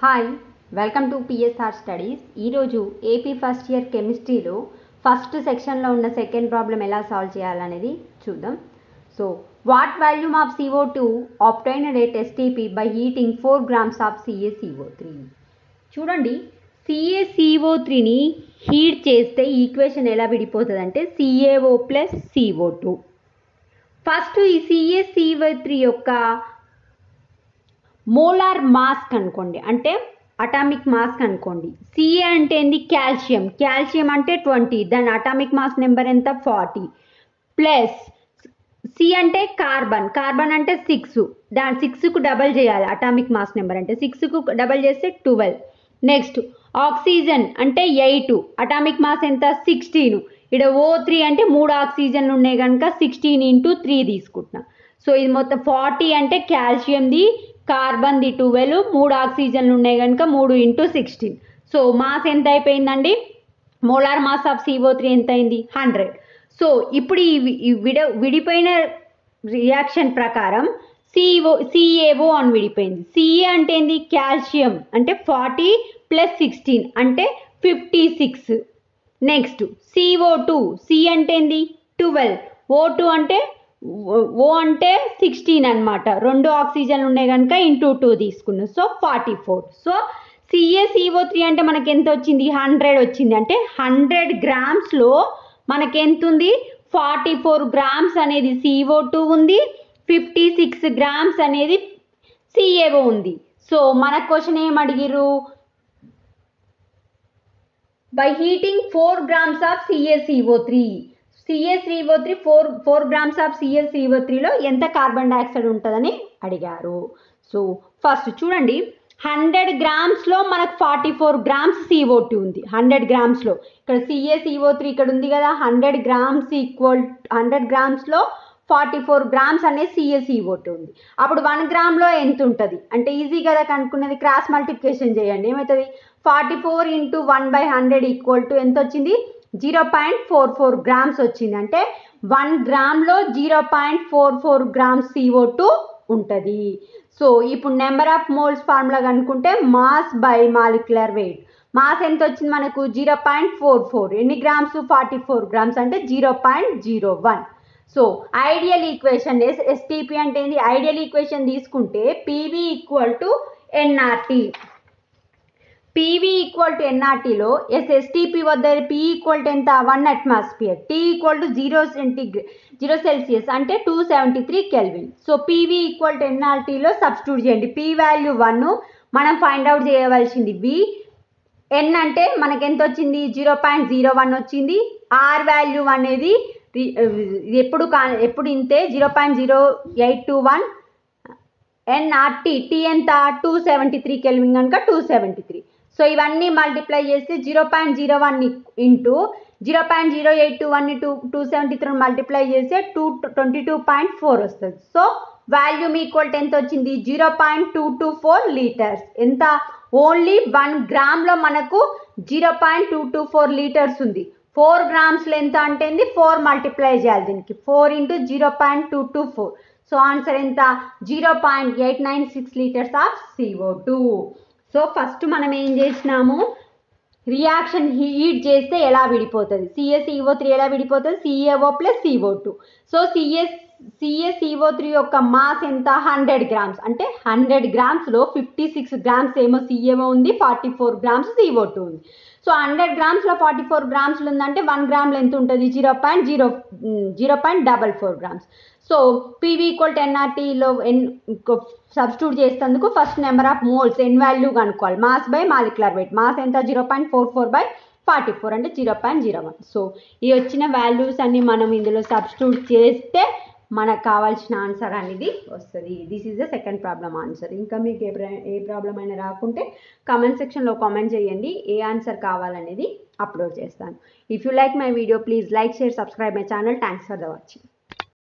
hi welcome to PSR studies ఈరోజు AP first year కెమిస్ట్రీలో first సెక్షన్లో ఉన్న సెకండ్ ప్రాబ్లం ఎలా సాల్వ్ చేయాలనేది చూద్దాం so what volume of CO two obtained at STP by heating four grams of CACO three చూడండి CACO త్రీని heat చేస్తే ఈక్వేషన్ ఎలా విడిపోతుంది అంటే CAO plus CO two first ఈ సిఏసిఓ త్రీ యొక్క మోలార్ మాస్క్ అనుకోండి అంటే అటామిక్ మాస్క్ అనుకోండి సిఏ అంటే ఏంది కాల్షియం కాల్షియం అంటే ట్వంటీ దాని అటామిక్ మాస్ నెంబర్ ఎంత ఫార్టీ ప్లస్ సి అంటే కార్బన్ కార్బన్ అంటే సిక్స్ దాని సిక్స్కు డబల్ చేయాలి అటామిక్ మాస్ నెంబర్ అంటే సిక్స్కు డబల్ చేస్తే ట్వెల్వ్ నెక్స్ట్ ఆక్సిజన్ అంటే ఎయిట్ అటామిక్ మాస్ ఎంత సిక్స్టీన్ ఇక్కడ ఓ త్రీ అంటే మూడు ఆక్సిజన్లు ఉన్నాయి కనుక సిక్స్టీన్ ఇంటూ త్రీ తీసుకుంటున్నా సో ఇది మొత్తం ఫార్టీ అంటే కాల్షియంది కార్బన్ది ట్వెల్వ్ మూడు ఆక్సిజన్లు ఉన్నాయి కనుక మూడు ఇంటూ సిక్స్టీన్ సో మాస్ ఎంత అయిపోయిందండి molar mass of CO three ఎంత అయింది హండ్రెడ్ సో ఇప్పుడు ఈ వి- ఈ విడ విడిపోయిన రియాక్షన్ ప్రకారం సిఓ సిఏఓ అని విడిపోయింది సిఏ అంటే ఏంది కాల్షియం అంటే ఫార్టీ ప్లస్ సిక్స్టీన్ అంటే fifty six next CO two C అంటే ఏంది ట్వెల్వ్ ఓ టూ అంటే ఓ అంటే సిక్స్టీన్ అనమాట రెండు ఆక్సిజన్లు ఉన్నాయి కనుక ఇంటూ టూ తీసుకున్నాం so forty four so CA CO three అంటే మనకి ఎంత వచ్చింది హండ్రెడ్ వచ్చింది అంటే హండ్రెడ్ గ్రామ్స్లో మనకి ఎంత ఉంది ఫార్టీ ఫోర్ గ్రామ్స్ అనేది సిఓ టూ ఉంది ఫిఫ్టీ సిక్స్ గ్రామ్స్ అనేది సిఏఓ ఉంది సో మన క్వశ్చన్ ఏం అడిగిరు by heating four grams of CACO three CACO three four four grams of CACO త్రీలో ఎంత కార్బన్ డైఆక్సైడ్ ఉంటుందని అడిగారు సో ఫస్ట్ చూడండి హండ్రెడ్ గ్రామ్స్లో మనకు forty four grams CO two ఉంది హండ్రెడ్ గ్రామ్స్లో ఇక్కడ సిఏసిఓ త్రీ ఇక్కడ ఉంది కదా హండ్రెడ్ గ్రామ్స్ ఈక్వల్ హండ్రెడ్ గ్రామ్స్లో ఫార్టీ ఫోర్ గ్రామ్స్ అనేది సిఎస్ఈఓ టూ ఉంది అప్పుడు వన్ గ్రామ్లో ఎంత ఉంటుంది అంటే ఈజీ కదా కనుక్కునేది క్రాస్ మల్టిప్లికేషన్ చేయండి ఏమవుతుంది forty four into one by hundred equal to ఎంత వచ్చింది zero point four four grams వచ్చింది అంటే వన్ గ్రామ్లో zero point four four grams CO two ఉంటుంది సో ఇప్పుడు నెంబర్ ఆఫ్ మోల్స్ ఫార్ములా కనుక్కుంటే mass by molecular weight mass ఎంత వచ్చింది మనకు జీరో పాయింట్ ఫోర్ ఫోర్ ఎన్ని గ్రామ్స్ ఫార్టీ ఫోర్ గ్రామ్స్ అంటే zero point zero one so ideal equation ఎస్ STP అంటే ఏంది ఐడియల్ ఈక్వేషన్ తీసుకుంటే PV equal to NRT PV equal to ఎన్ఆర్టీలో ఎస్ ఎస్టీపీ వద్ద పీ ఈక్వల్ టు ఎంత one atmosphere T equal to zero centigrade zero Celsius అంటే two seventy three Kelvin so PV equal to ఎన్ఆర్టీలో substitute చేయండి P value one మనం find out చేయవలసింది V N అంటే మనకి ఎంత వచ్చింది జీరో పాయింట్ జీరో వన్ వచ్చింది ఆర్ వాల్యూ అనేది రి- ఇది ఎప్పుడు కా ఎప్పుడు ఇంతే zero point zero eight two one NRT tea ఎంత టూ సెవెంటీ త్రీ కెల్విన్ కనుక టూ సెవెంటీ త్రీ సో ఇవన్నీ మల్టిప్లై చేస్తే zero point zero one into zero point zero eight two one two two seventy three multiply చేస్తే two twenty two point four వస్తుంది so volume equal to ఎంత వచ్చింది zero point two two four liters ఎంత only one గ్రామ్లో మనకు zero point two two four liters ఉంది four గ్రామ్స్లో ఎంత అంటే ఫోర్ మల్టిప్లై చేయాలి దీనికి four into zero point two two four so answer ఎంత zero point eight nine six liters of CO two so first మనం ఏం చేసినాము రియాక్షన్ హీట్ చేస్తే ఎలా విడిపోతుంది సిఎస్ఈఓ త్రీ ఎలా విడిపోతుంది CAO plus CO two so CS CSEO three యొక్క మాస్ ఎంత హండ్రెడ్ గ్రామ్స్ అంటే హండ్రెడ్ గ్రామ్స్లో ఫిఫ్టీ సిక్స్ గ్రామ్స్ ఏమో సిఏఓ ఉంది forty four grams CO two ఉంది సో హండ్రెడ్ గ్రామ్స్లో ఫార్టీ ఫోర్ గ్రామ్స్లో ఉందంటే వన్ గ్రామ్లో ఎంత ఉంటుంది zero point zero zero point double four grams so PV equal to ఎన్ఆర్టీలో ఎన్ సబ్స్టిట్యూట్ చేసేందుకు first number of moles N value కనుక్కోవాలి mass by molecular weight mass ఎంత zero point four four by forty four అంటే zero point zero one so ఈ వచ్చిన values అన్ని మనం ఇందులో సబ్స్టిట్యూట్ చేస్తే మనకు కావాల్సిన ఆన్సర్ అనేది వస్తుంది this is the second problem answer ఇంకా మీకు ఏ ప్ర- ఏ ప్రాబ్లం అయినా రాకుంటే కామెంట్ సెక్షన్లో కామెంట్ చేయండి ఏ ఆన్సర్ కావాలనేది అప్లోడ్ చేస్తాను if you like my video please like share subscribe my channel thanks for the watching